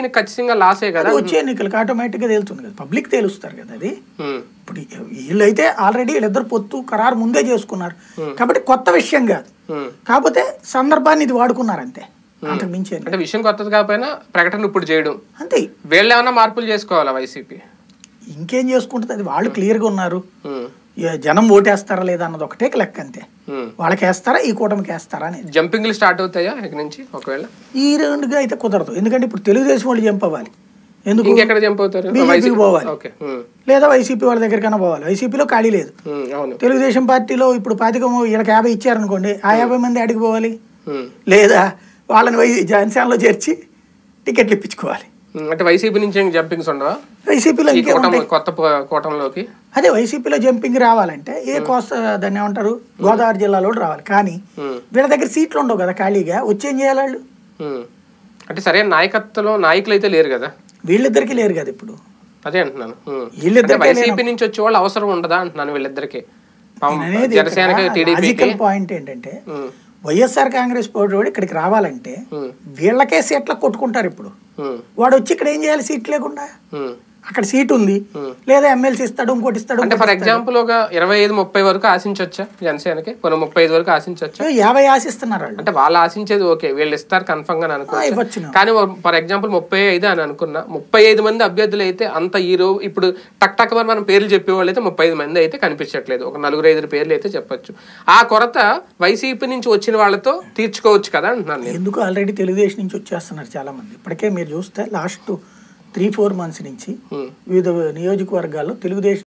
ఈయన ఖచ్చితంగా లాసే కదా అది వచ్చే ఎన్నికలకు ఆటోమేటిక్గా తేలుతుంది కదా పబ్లిక్ తేలుస్తారు కదా అది ఉమ్, ఇప్పుడు వీళ్ళైతే ఆల్రెడీ వీళ్ళిద్దరు పొత్తు ఖరారు ముందే చేసుకున్నారు కాబట్టి కొత్త విషయం కాదు ఉమ్. కాకపోతే సందర్భాన్ని ఇది వాడుకున్నారు అంతే అంతకు మించి ఏం లేదు. అంటే విషయం కొత్తది కాకపోయినా ప్రకటన ఇప్పుడు చేయడం అంతే వీళ్ళు ఏమైనా మార్పులు చేసుకోవాలా వైసీపీ ఇంకేం చేసుకుంటుంది అది వాళ్ళు క్లియర్గా ఉన్నారు ఉమ్, ఏ జనం ఓటేస్తారా లేదా అన్నది ఒకటే లెక్క అంతే ఉమ్. వాళ్ళకి వేస్తారా ఈ కూటమికి వేస్తారా అనేది జంపింగ్లు స్టార్ట్ అవుతాయా ఇక నుంచి ఒకవేళ ఈ రెండుగా అయితే కుదరదు ఎందుకంటే ఇప్పుడు తెలుగుదేశం వాళ్ళు జంప్ అవ్వాలి ఎందుకు ఇంకెక్కడ జంప్ అవుతారు బీజేపీకి వైసీపీ పోవాలి. ఓకే ఉమ్, లేదా వైసీపీ వాళ్ళ దగ్గరికైనా పోవాలి వైసీపీలో ఖాళీ లేదు ఉమ్, అవును తెలుగుదేశం పార్టీలో ఇప్పుడు పాతిక వీళ్ళకి యాభై ఇచ్చారనుకోండి ఆ యాభై మంది అడిగి పోవాలి ఉమ్, లేదా వాళ్ళని వై జనసేనలో చేర్చి టికెట్లు ఇప్పించుకోవాలి ఉమ్, అంటే వైసీపీ నుంచి ఇంక జంపింగ్స్ ఉండవా వైసీపీలో ఈ కూటమి ఇంకేముంటాయి కొత్త ప- కూటమిలోకి అదే వైసీపీలో జంపింగ్ రావాలంటే ఏ కోస్తా దాన్ని ఏమంటారు గోదావరి జిల్లాలో కూడా రావాలి కానీ ఉమ్, వీళ్ళ దగ్గర సీట్లు ఉండవు కదా ఖాళీగా వచ్చేం చేయాలి వాళ్ళు ఉమ్. అంటే సరైన నాయకత్వంలో నాయకులు అయితే లేరు కదా వీళ్ళిద్దరికి లేరు కదా ఇప్పుడు అదే అంటున్నాను ఉమ్. వీళ్ళిద్దరికే అంటే వైసీపీ నుంచి వచ్చే వాళ్ళు అవసరం ఉండదా అంటున్నాను వీళ్ళిద్దరికి పాపం అనేది జనసేనకి టీడీపీకి లాజికల్ పాయింట్ ఏంటంటే వైఎస్ఆర్ కాంగ్రెస్ పార్టీ వాడు ఇక్కడికి రావాలంటే వీళ్ళకే సీట్లకు కొట్టుకుంటారు ఇప్పుడు వాడు వచ్చి ఇక్కడ ఏం చేయాలి సీట్ లేకుండా అక్కడ సీట్ ఉంది లేదా ఎమ్మెల్సీ ఇస్తాడు ఇంకోటి ఇస్తాడు అంటే ఫర్ ఎగ్జాంపుల్ ఒక ఇరవై ఐదు ముప్పై వరకు ఆశించవచ్చా జనసేనకి కొన్ని ముప్పై ఐదు వరకు ఆశించవచ్చా ఇంకోటి. యాభై ఆశిస్తున్నారు వాళ్ళు అంటే వాళ్ళు ఆశించేది ఓకే వీళ్ళు ఇస్తారు కన్ఫర్మ్ గా ఆ, అనుకోవచ్చు ఇవ్వచ్చును. కానీ ఫర్ ఎగ్జాంపుల్ ముప్పై ఐదు అని అనుకున్నా ముప్పై ఐదు మంది అభ్యర్థులు అయితే అంత ఈ రోజు ఇప్పుడు టక్ టక్ మరి మనం పేర్లు చెప్పేవాళ్ళు అయితే ముప్పై ఐదు మంది అయితే కనిపించట్లేదు ఒక నలుగురు ఐదు పేర్లు అయితే చెప్పొచ్చు ఆ కొరత వైసీపీ నుంచి వచ్చిన వాళ్ళతో తీర్చుకోవచ్చు కదా అంటున్నాను నేను ఎందుకు ఆల్రెడీ తెలుగుదేశం నుంచి వచ్చేస్తున్నారు చాలా మంది ఇప్పటికే మీరు చూస్తే లాస్ట్ త్రీ ఫోర్ మంత్స్ నుంచి వివిధ నియోజకవర్గాల్లో తెలుగుదేశం